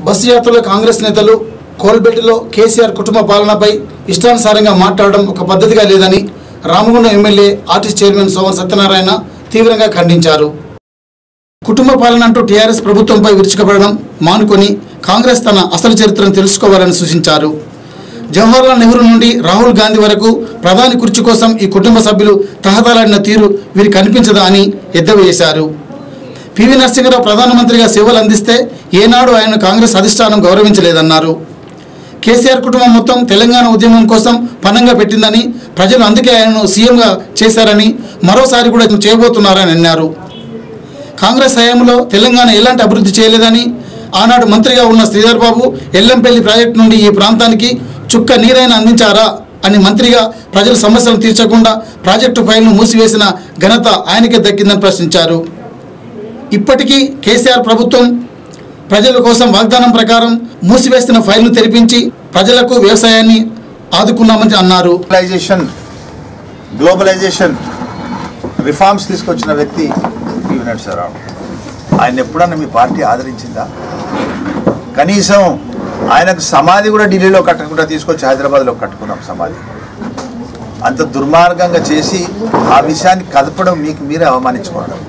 Bus యాత్రలో కాంగ్రెస్ నేతలు కోల్బెట్టిలో కేసీఆర్ కుటుంబ పాలనపై ఇష్టానుసారంగా మాట్లాడడం ఒక పద్ధతిగా లేదని Ramagundam MLA RTC chairman Soman Satyanarayana తీవ్రంగా ఖండించారు కుటుంబ పాలన అంటూ టీఆర్ఎస్ ప్రభుత్వంపై విరుచుకుపడడం మానుకొని కాంగ్రెస్ తన అసలు చరిత్రను తెలుసుకోవాలని సూచించారు జవహర్లాల్ నెహ్రూ నుండి రాహుల్ గాంధీ వరకు ప్రధాని కుర్చీ కోసం ఈ కుటుంబ సభ్యులు తహతలాడిన తీరు వీరికి కనిపించదా అని ఎద్దేవా చేశారు పివి నరసింహరావు ప్రధానమంత్రిగా సేవలు అందిస్తే ఏనాడు ఆయన కాంగ్రెస్ అధిష్టానం గౌరవించలేదన్నారు కేసీఆర్ కుటుంబం మొత్తం తెలంగాణ ఉద్యమం కోసం పణంగా పెట్టిందని ప్రజలు అందుకే ఆయనను సీఎంగా చేశారని మరోసారి కూడా చేయబోతున్నారని అన్నారు కాంగ్రెస్ హయాంలో తెలంగాణ ఎలాంటి అభివృద్ధి చేయలేదని ఆనాడు మంత్రిగా ఉన్న శ్రీధర్ బాబు ఎల్లంపల్లి ప్రాజెక్టు నుండి ఈ ప్రాంతానికి చుక్క నీరైనా అందించారా అని మంత్రిగా ప్రజల సమస్యలను తీర్చకుండా ప్రాజెక్టు ఫైల్ను మూసివేసిన ఘనత ఆయనకే దక్కిందని ప్రశ్నించారు ఇప్పటికీ కేసీఆర్ ప్రభుత్వం ప్రజల కోసం వాగ్దానం ప్రకారం మూసివేస్తున్న ఫైల్ను తెరిపించి ప్రజలకు వ్యవసాయాన్ని ఆదుకున్నామని అన్నారు గ్లోబలైజేషన్ గ్లోబలైజేషన్ రిఫార్మ్స్ తీసుకొచ్చిన వ్యక్తి పివి నరసింహారావు ఆయన ఎప్పుడన్నా మీ పార్టీ ఆదరించిందా కనీసం ఆయనకు సమాధి కూడా ఢిల్లీలో కట్టకుండా తీసుకొచ్చి హైదరాబాద్లో కట్టుకున్నాం సమాధి అంత దుర్మార్గంగా చేసి ఆ విషయాన్ని కదపడం మీకు మీరే అవమానించుకోవడం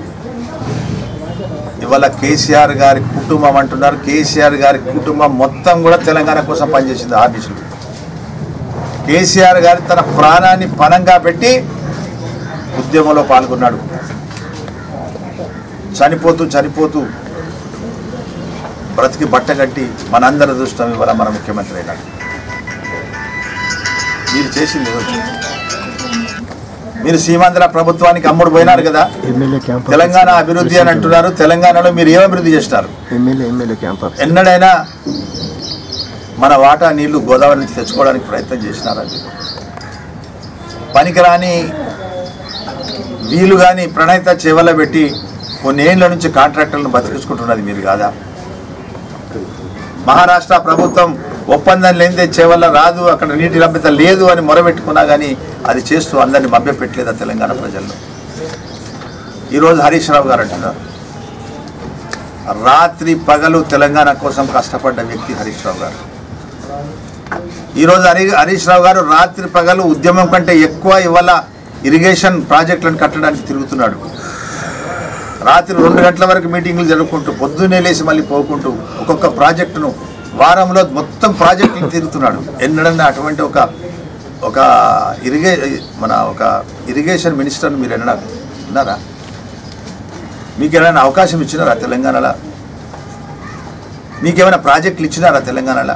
ఇవాళ కేసీఆర్ గారి కుటుంబం అంటున్నారు కేసీఆర్ గారి కుటుంబం మొత్తం కూడా తెలంగాణ కోసం పనిచేసింది ఆర్టీసీలు కేసీఆర్ గారి తన ప్రాణాన్ని పణంగా పెట్టి ఉద్యమంలో పాల్గొన్నాడు చనిపోతూ చనిపోతూ బ్రతికి బట్టగట్టి మనందరి అదృష్టం ఇవాళ మన ముఖ్యమంత్రి అయినాడు మీరు చేసింది ఏదో చెప్పండి. మీరు సీమాంధ్ర ప్రభుత్వానికి అమ్ముడు పోయినారు కదా ఎమ్మెల్యే క్యాంప్ తెలంగాణ అభివృద్ధి అని అంటున్నారు తెలంగాణలో మీరు ఏం అభివృద్ధి చేస్తారు ఎమ్మెల్యే ఎమ్మెల్యే క్యాంప్ ఆఫీస్ ఎన్నడైనా మన వాటా నీళ్లు గోదావరి నుంచి తెచ్చుకోవడానికి ప్రయత్నం చేసినారా మీరు పనికిరాని వీలు కానీ ప్రణయిత చెవల పెట్టి కొన్నేళ్ల నుంచి కాంట్రాక్టర్లను బతికించుకుంటున్నది మీరు కాదా మహారాష్ట్ర ప్రభుత్వం ఒప్పందం లేనిదే చెవల రాదు అక్కడ నీటి లభ్యత లేదు అని మొరబెట్టుకున్నా కానీ అది చేస్తూ అందరినీ మభ్యపెట్టలేదా తెలంగాణ ప్రజల్లో ఈరోజు హరీష్ రావు గారు అంటున్నారు రాత్రి పగలు తెలంగాణ కోసం కష్టపడ్డ వ్యక్తి హరీష్ రావు గారు ఈరోజు హరి హరీష్ రావు గారు రాత్రి పగలు ఉద్యమం కంటే ఎక్కువ ఇవాళ ఇరిగేషన్ ప్రాజెక్టులను కట్టడానికి తిరుగుతున్నాడు రాత్రి రెండు గంటల వరకు మీటింగ్లు జరుపుకుంటూ పొద్దున్నే లేచి మళ్ళీ పోకుంటూ ఒక్కొక్క ప్రాజెక్టును వారంలో మొత్తం ప్రాజెక్టులు తిరుగుతున్నాడు ఎన్నడన్నా అటువంటి ఒక ఒక ఇరిగే మన ఒక ఇరిగేషన్ మినిస్టర్ని మీరు ఎన్నడా ఉన్నారా మీకు ఏమైనా అవకాశం ఇచ్చినారా తెలంగాణలో మీకేమైనా ప్రాజెక్టులు ఇచ్చినారా తెలంగాణలో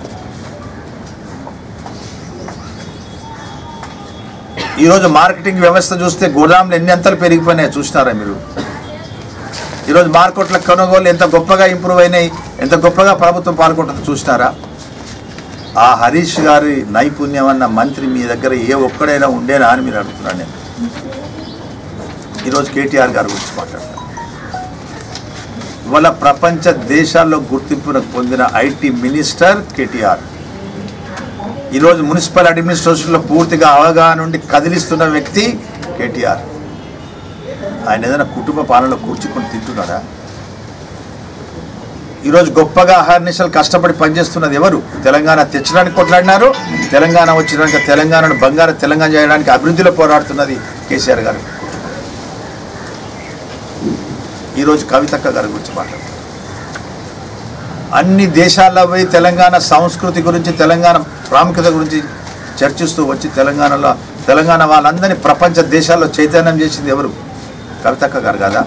ఈరోజు మార్కెటింగ్ వ్యవస్థ చూస్తే గోదాములు ఎన్ని అంతలు పెరిగిపోయినాయి చూసినారా మీరు ఈరోజు మార్కెట్ల కొనుగోలు ఎంత గొప్పగా ఇంప్రూవ్ అయినాయి ఎంత గొప్పగా ప్రభుత్వం పాల్గొంటుందో చూసినారా ఆ హరీష్ గారి నైపుణ్యం అన్న మంత్రి మీ దగ్గర ఏ ఒక్కడైనా ఉండేనా అని మీరు అడుగుతున్నాను నేను ఈరోజు కేటీఆర్ గారి గురించి మాట్లాడతాను ఇవాళ ప్రపంచ దేశాల్లో గుర్తింపును పొందిన ఐటీ మినిస్టర్ కేటీఆర్ ఈరోజు మున్సిపల్ అడ్మినిస్ట్రేషన్లో పూర్తిగా అవగాహన నుండి కదిలిస్తున్న వ్యక్తి కేటీఆర్ ఆయన ఏదైనా కుటుంబ పాలనలో కూర్చుకొని తింటున్నాడా ఈరోజు గొప్పగా అహర్నిశలు కష్టపడి పనిచేస్తున్నది ఎవరు తెలంగాణ తెచ్చడానికి కొట్లాడినారు తెలంగాణ వచ్చినాక తెలంగాణను బంగారు తెలంగాణ చేయడానికి అభివృద్ధిలో పోరాడుతున్నది కేసీఆర్ గారు ఈరోజు కవితక్క గారి గురించి మాట్లాడతారు అన్ని దేశాల్లో పోయి తెలంగాణ సంస్కృతి గురించి తెలంగాణ ప్రాముఖ్యత గురించి చర్చిస్తూ వచ్చి తెలంగాణలో తెలంగాణ వాళ్ళందరినీ ప్రపంచ దేశాల్లో చైతన్యం చేసింది ఎవరు కవితక్క గారు కదా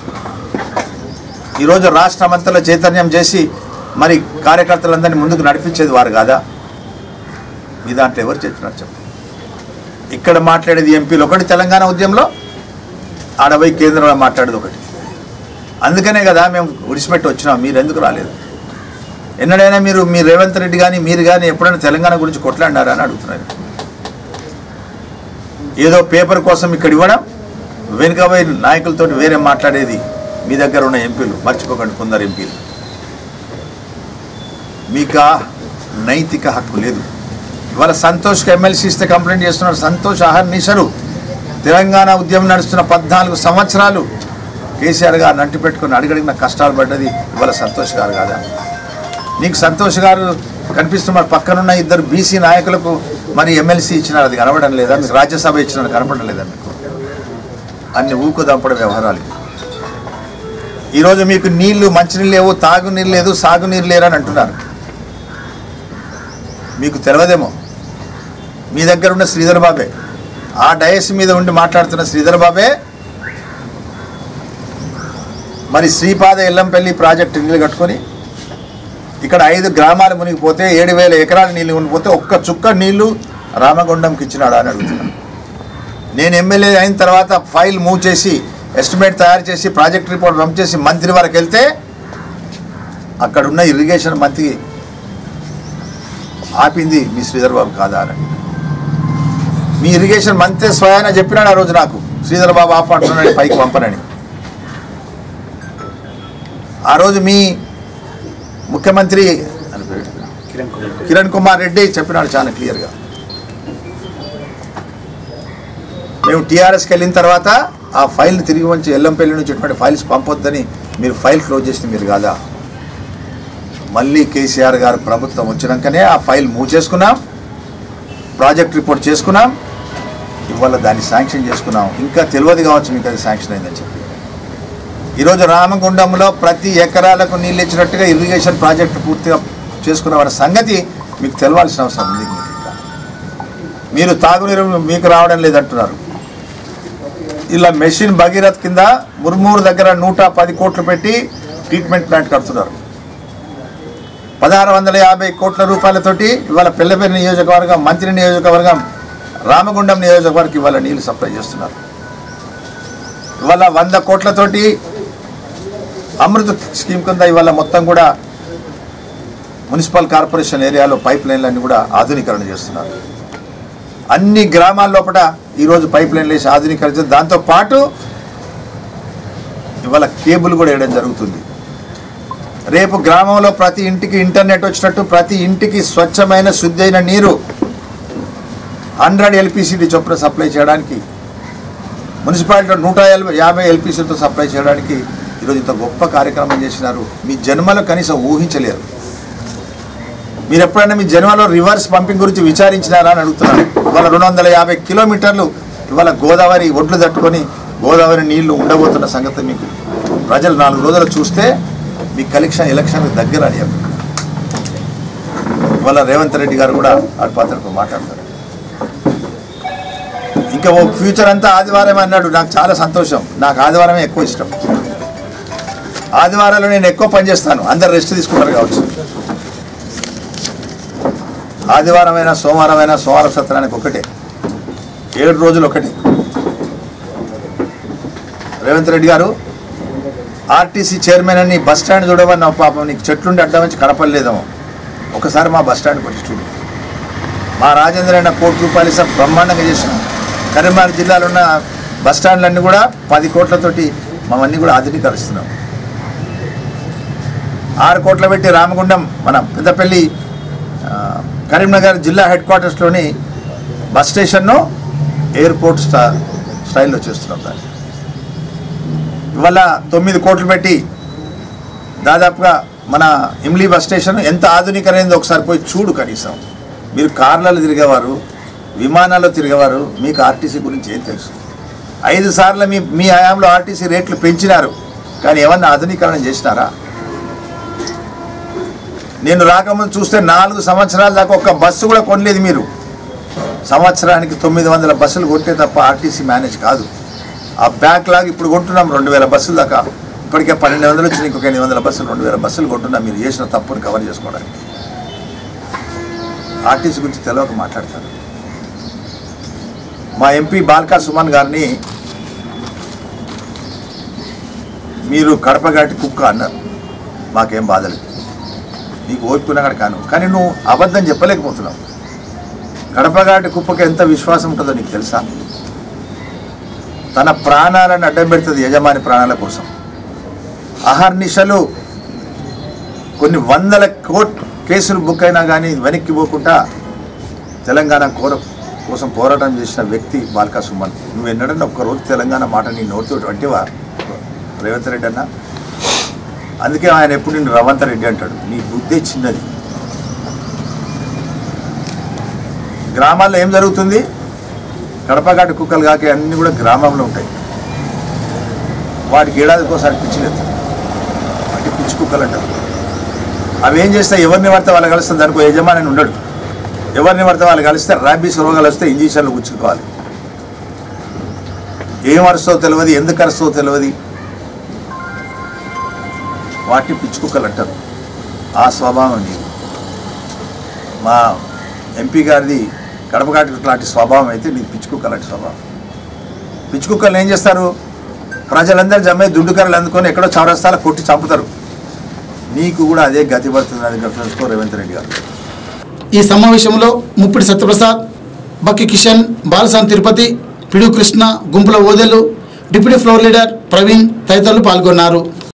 ఈరోజు రాష్ట్రమంతలో చైతన్యం చేసి మరి కార్యకర్తలందరినీ ముందుకు నడిపించేది వారు కాదా మీ దాంట్లో ఎవరు చేస్తున్నారు చెప్పండి ఇక్కడ మాట్లాడేది ఎంపీలు ఒకటి తెలంగాణ ఉద్యమంలో ఆడపోయి కేంద్రంలో మాట్లాడేది ఒకటి అందుకనే కదా మేము విడిచిపెట్టి వచ్చినాం మీరు ఎందుకు రాలేదు ఎన్నడైనా మీరు మీ రేవంత్ రెడ్డి కానీ మీరు కానీ ఎప్పుడైనా తెలంగాణ గురించి కొట్లాడినారా అని అడుగుతున్నారు ఏదో పేపర్ కోసం ఇక్కడ ఇవ్వడం వెనుక పోయి నాయకులతో వేరే మాట్లాడేది మీ దగ్గర ఉన్న ఎంపీలు మర్చిపోకండి కొందరు ఎంపీలు మీకు ఆ నైతిక హక్కు లేదు ఇవాళ సంతోష్కి ఎమ్మెల్సీ ఇస్తే కంప్లైంట్ చేస్తున్నారు సంతోష్ అహర్నిశలు తెలంగాణ ఉద్యమం నడుస్తున్న పద్నాలుగు సంవత్సరాలు కేసీఆర్ గారు నంటి పెట్టుకుని అడిగడిగిన కష్టాలు పడ్డది ఇవాళ సంతోష్ గారు కాదా నీకు సంతోష్ గారు కనిపిస్తున్న పక్కనున్న ఇద్దరు బీసీ నాయకులకు మరి ఎమ్మెల్సీ ఇచ్చినారు అది కనబడడం లేదా మీకు రాజ్యసభ ఇచ్చినారు కనపడడం లేదా మీకు అన్ని ఊకు దంపడం వ్యవహారాలు ఇవి. ఈరోజు మీకు నీళ్లు మంచినీళ్ళు లేవు తాగునీరు లేదు సాగునీరు లేరు అని అంటున్నారు మీకు తెలియదేమో మీ దగ్గర ఉన్న శ్రీధర్ బాబే ఆ డయస్ మీద ఉండి మాట్లాడుతున్న శ్రీధర్ బాబే మరి శ్రీపాద ఎల్లంపల్లి ప్రాజెక్టు నీళ్ళు కట్టుకొని ఇక్కడ ఐదు గ్రామాలు మునిగిపోతే ఏడు వేల ఎకరాల నీళ్ళు మునిగిపోతే ఒక్క చుక్క నీళ్లు రామగుండంకి ఇచ్చినాడా అని అడుగుతున్నాను నేను ఎమ్మెల్యే అయిన తర్వాత ఫైల్ మూవ్ చేసి ఎస్టిమేట్ తయారు చేసి ప్రాజెక్ట్ రిపోర్ట్ పంప్ చేసి మంత్రి వరకు వెళ్తే అక్కడ ఉన్న ఇరిగేషన్ మంత్రి ఆపింది మీ శ్రీధర్ బాబు కాదా అని అడిగాను. మీ ఇరిగేషన్ మంత్రి స్వయాన చెప్పినాడు ఆ రోజు నాకు శ్రీధర్ బాబు ఆఫ్ అంటున్నాడు పైకి పంపనని ఆ రోజు మీ ముఖ్యమంత్రి అని పేరు కిరణ్ కుమార్ రెడ్డి చెప్పినాడు చాలా క్లియర్గా మేము టీఆర్ఎస్కి వెళ్ళిన తర్వాత ఆ ఫైల్ తిరిగి వచ్చి ఎల్లంపల్లి నుంచి ఇటువంటి ఫైల్స్ పంపొద్దని మీరు ఫైల్ క్లోజ్ చేసింది మీరు కాదా మళ్ళీ కేసీఆర్ గారు ప్రభుత్వం వచ్చినాకనే ఆ ఫైల్ మూవ్ చేసుకున్నాం ప్రాజెక్ట్ రిపోర్ట్ చేసుకున్నాం ఇవాళ దాన్ని శాంక్షన్ చేసుకున్నాం ఇంకా తెలియదు కావచ్చు మీకు అది శాంక్షన్ అయిందని చెప్పి ఈరోజు రామగుండంలో ప్రతి ఎకరాలకు నీళ్ళు ఇచ్చినట్టుగా ఇరిగేషన్ ప్రాజెక్టు పూర్తిగా చేసుకున్నామన్న సంగతి మీకు తెలవాల్సిన అవసరం ఉంది మీకు ఇంకా మీరు తాగునీరు మీకు రావడం లేదంటున్నారు ఇలా మెషిన్ భగీరథ్ కింద ముర్మూరు దగ్గర నూట పది కోట్లు పెట్టి ట్రీట్మెంట్ ప్లాంట్ కడుతున్నారు పదహారు వందల యాభై కోట్ల రూపాయలతోటి ఇవాళ పెళ్లపల్లి నియోజకవర్గం మంత్రి నియోజకవర్గం రామగుండం నియోజకవర్గం ఇవాళ నీళ్లు సప్లై చేస్తున్నారు ఇవాళ వంద కోట్లతోటి అమృత్ స్కీమ్ కింద ఇవాళ మొత్తం కూడా మున్సిపల్ కార్పొరేషన్ ఏరియాలో పైప్ లైన్లన్నీ కూడా ఆధునీకరణ చేస్తున్నారు అన్ని గ్రామాల లోపల ఈరోజు పైప్ లైన్లు వేసి ఆధునీకరించారు దాంతో పాటు ఇవాళ కేబుల్ కూడా వేయడం జరుగుతుంది రేపు గ్రామంలో ప్రతి ఇంటికి ఇంటర్నెట్ వచ్చినట్టు ప్రతి ఇంటికి స్వచ్ఛమైన శుద్ధైన నీరు హండ్రెడ్ ఎల్పిసిటీ చొప్పున సప్లై చేయడానికి మున్సిపాలిటీ నూట యాభై యాభై ఎల్పిసితో సప్లై చేయడానికి ఈరోజు ఇంత గొప్ప కార్యక్రమం చేసినారు మీ జన్మలో కనీసం ఊహించలేరు మీరు ఎప్పుడైనా మీ జన్మలో రివర్స్ పంపింగ్ గురించి విచారించినారా అని అడుగుతున్నాను ఇవాళ రెండు వందల యాభై కిలోమీటర్లు ఇవాళ గోదావరి ఒడ్లు తట్టుకొని గోదావరి నీళ్లు ఉండబోతున్న సంగతి మీకు ప్రజలు నాలుగు రోజులు చూస్తే మీ కలెక్షన్ ఎలక్షన్ దగ్గర అని చెప్పి ఇవాళ రేవంత్ రెడ్డి గారు కూడా ఆడపాత్రతో మాట్లాడతారు ఇంకా ఓ ఫ్యూచర్ అంతా ఆదివారం అన్నాడు నాకు చాలా సంతోషం నాకు ఆదివారమే ఎక్కువ ఇష్టం ఆదివారాలు నేను ఎక్కువ పని చేస్తాను అందరు రెస్ట్ తీసుకుంటారు కావచ్చు ఆదివారమైనా సోమవారమైనా సోమవారం సత్రానికి ఒకటే ఏడు రోజులు ఒకటే రేవంత్ రెడ్డి గారు ఆర్టీసీ చైర్మన్ అని బస్ స్టాండ్ చూడమని పాపం నీకు చెట్లుండి అడ్డం వచ్చి కడపలేదేమో ఒకసారి మా బస్ స్టాండ్కి వచ్చి చూడు మా రాజేంద్ర అన్న కోటి రూపాయలు ఇస్తాం బ్రహ్మాండంగా చేసినాం కరీంనగర్ జిల్లాలో ఉన్న బస్ స్టాండ్లన్నీ కూడా పది కోట్లతోటి మమ్మల్ని కూడా ఆధునీకరిస్తున్నాం ఆరు కోట్ల పెట్టి రామగుండం మన పెద్దపల్లి ఆ, కరీంనగర్ జిల్లా హెడ్ క్వార్టర్స్లోని బస్ స్టేషన్ను ఎయిర్పోర్ట్ స్టా స్టైల్లో చేస్తున్నాం దాన్ని ఇవాళ తొమ్మిది కోట్లు పెట్టి దాదాపుగా మన ఇమ్లీ బస్ స్టేషన్ ఎంత ఆధునికమైందో ఒకసారి పోయి చూడు కనీసం మీరు కార్లలో తిరిగేవారు విమానాల్లో తిరిగేవారు మీకు ఆర్టీసీ గురించి ఏం తెలుసు ఐదు సార్లు మీ మీ హయాంలో ఆర్టీసీ రేట్లు పెంచినారు కానీ ఏమన్నా ఆధునీకరణ చేసినారా నేను రాకముందు చూస్తే నాలుగు సంవత్సరాల దాకా ఒక్క బస్సు కూడా కొనలేదు మీరు సంవత్సరానికి తొమ్మిది వందల బస్సులు కొంటే తప్ప ఆర్టీసీ మేనేజ్ కాదు ఆ బ్యాక్ లాగ్ ఇప్పుడు కొంటున్నాం రెండు వేల బస్సులు దాకా ఇప్పటికే పన్నెండు వందలు వచ్చినాయి ఇంకొక ఎనిమిది వందల బస్సులు రెండు వేల బస్సులు కొంటున్నాం మీరు చేసిన తప్పుని కవర్ చేసుకోవడానికి ఆర్టీసీ గురించి తెలియక మాట్లాడతారు మా ఎంపీ బాల్కా సుమన్ గారిని మీరు కడపగాటి కుక్క అన్నారు మాకేం బాధలేదు నీకు ఓపుకున్నా కూడా కాను కానీ నువ్వు అబద్ధం చెప్పలేకపోతున్నావు కడపగాటి కుప్పకి ఎంత విశ్వాసం ఉంటుందో నీకు తెలుసా తన ప్రాణాలను అడ్డం పెడుతుంది యజమాని ప్రాణాల కోసం అహర్నిశలు కొన్ని వందల కోట్ కేసులు బుక్ అయినా కానీ వెనక్కి పోకుండా తెలంగాణ కోర కోసం పోరాటం చేసిన వ్యక్తి బాల్కా సుమన్ నువ్వు ఎన్నడన్నా ఒక్కరోజు తెలంగాణ మాట నీ నోటితో అంటేవా రేవంత్ రెడ్డి అన్న అందుకే ఆయన ఎప్పుడు నేను రవంత రెడ్డి అంటాడు నీ బుద్ధి చిన్నది గ్రామాల్లో ఏం జరుగుతుంది కడపఘాటు కుక్కలు కాకే అన్నీ కూడా గ్రామంలో ఉంటాయి వాటికి ఏడాదికోసారి పిచ్చిలేదు వాటి పిచ్చి కుక్కలు అంటారు అవి ఏం చేస్తాయి ఎవరిని పడితే వాళ్ళు కలుస్తుంది దానికి యజమాని ఉండడు ఎవరిని పడితే వాళ్ళు కలిస్తే ర్యాబీస్ రోగాలు వస్తే ఇంజక్షన్లు గుచ్చుకోవాలి ఏం అరుస్తో తెలియదు ఎందుకు అరుస్తో తెలియదు వాటిని పిచ్చి కుక్కలు అంటారు ఆ స్వభావం నీది మా ఎంపీ గారిది కడపఘాటి లాంటి స్వభావం అయితే నీది పిచ్చి కుక్క లాంటి స్వభావం పిచ్చి కుక్కలు ఏం చేస్తారు ప్రజలందరూ జమ్మే దుడ్డుకర్రలు అందుకొని ఎక్కడో చౌరస్తాల కొట్టి చంపుతారు నీకు కూడా అదే గతి పడుతుందని తెలుసుకో రేవంత్ రెడ్డి గారు ఈ సమావేశంలో Muppidi Satyaprasad Bakki Kishan Balasani Tirupati Pidu Krishna Gumpula Odelu deputy floor leader Praveen తదితరులు పాల్గొన్నారు